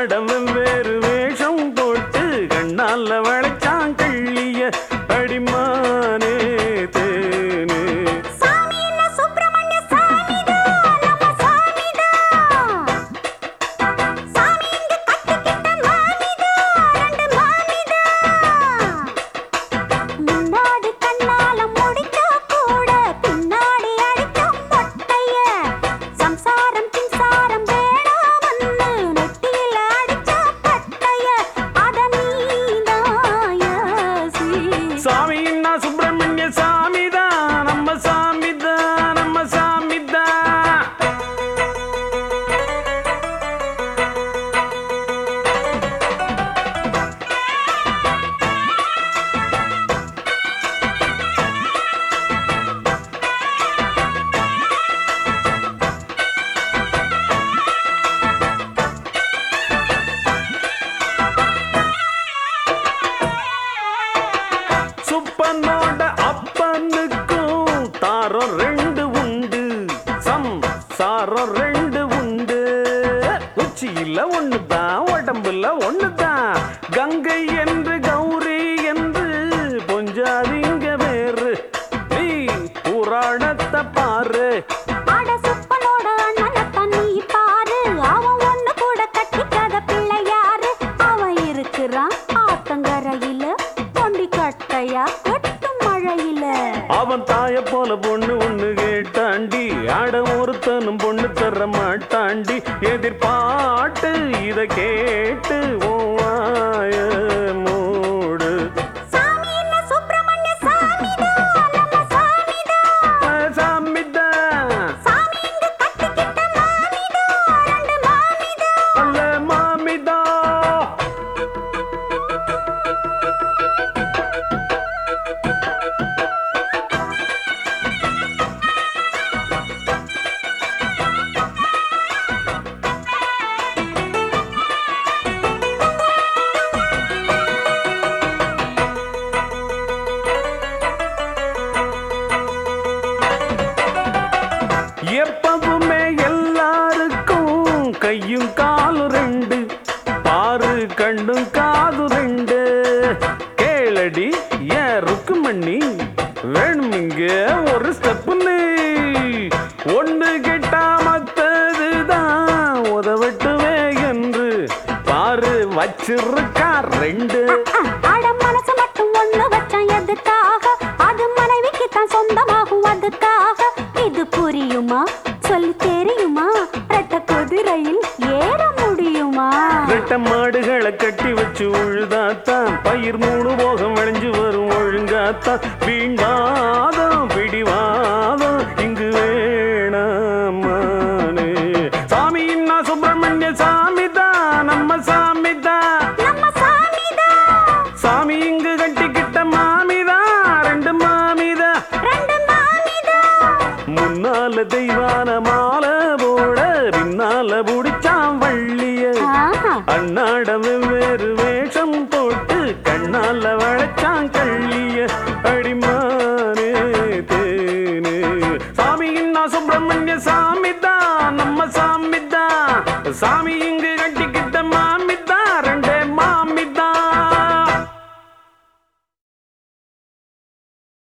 அன்னாடம் வெவ்வேறு வேஷம் போட்டு கண்ணால வளைச்சான் கள்ளிய அடிமானே தேனே சாமி என்ன சுப்பிரமணிய சாமிதான் நம்ம சாமிதான் சாமி இங்க கட்டிக்கிட்ட மாமிதான் ரெண்டு மாமிதான் முன்னாடி கண்ணால முடிச்சா கூட பின்னாடி அடிக்கும் மொட்டைய சம்சாரம் பின்சாரம் வேணாமன்னு நெத்தியில அடிச்சா பட்டைய அத நீதான் யோசி சாமின்னா சுப்பிரமணிய சாமிதான் நம்ம சாமிதான் நம்ம சாமிதான் சுப்பனோட அப்பனுக்கும் தாரம் ரெண்டு உண்டு சம் சாரம் ரெண்டு உண்டு உச்சியில ஒண்ணுதான் உடம்புல ஒண்ணுதான் கங்கை என்று கௌரி என்று பொஞ்சாதிங்க வேறு நீ புராணத்தை பாரு அட சுப்பனோட அண்ணனத்தான் நீ பாரு அவன் ஒண்ணு கூட கட்டிக்காத பிள்ளை யாரு அவன் இருக்கிறான் ஆத்தங்கரையில கொண்டி கட்டையா கட்டும் மழையில அவன் தாய போல பொண்ணு ஒண்ணு கேட்டாண்டி ஆட ஒருத்தனும் பொண்ணு தர மாட்டாண்டி எதிர்பாட்டு இத கேட்டு உன் வாய மூடு சாமி என்ன சுப்பிரமணிய சாமிதான் நம்ம சாமிதான் சாமிதான் சாமி இங்க கட்டிக்கிட்ட மாமிதான் ரெண்டு மாமிதான் அல்ல மாமிதா எப்பவுமே எல்லாருக்கும் கையும் காலும் ரெண்டு பாரு கண்ணும் காது ரெண்டு கேளடி ஏன் ருக்குமண்ணி வேணுமிங்க ஒரு ஸ்டெப்புன்னு ஒண்ணு கெட்டா மத்ததுதான் உதவட்டுவே என்று பாரு வச்சிருக்கா ரெண்டு அட மனசு மட்டும் ஒண்ணு வச்சான் எதுக்காக அது மனைவிக்கு தான் சொந்தமாகும் அதுக்காக இது புரியுமா சொல்லி தெரியுமா ரெட்ட குதிரையில் ஏற முடியுமா ரெட்ட மாடுகளை கட்டி வச்சு உழுதாத்தான் பயிர் மூணு போகம் விளைஞ்சு வரும் ஒழுங்காத்தான் வீண்வாதம் பிடிவாதம் இங்கு வேணாமானே சாமின்னா சுப்பிரமணிய சாமிதான் நம்ம சாமிதான் நம்ம சாமிதான் சாமி இங்கு கட்டிக்கிட்ட மாமிதான் ரெண்டு மாமிதான் ரெண்டு மாமிதான் முன்னால தெய்வான மாலை போட பின்னால புடிச்சான் வள்ளிய ஆஹா. அண்ணாட வெவ்வேறு வேஷம் போட்டு கண்ணால வளைச்சான் கள்ளிய அடிமானே தேனே சாமியின் சுப்பிரமணிய சாமிதான் நம்ம சாமிதான் சாமி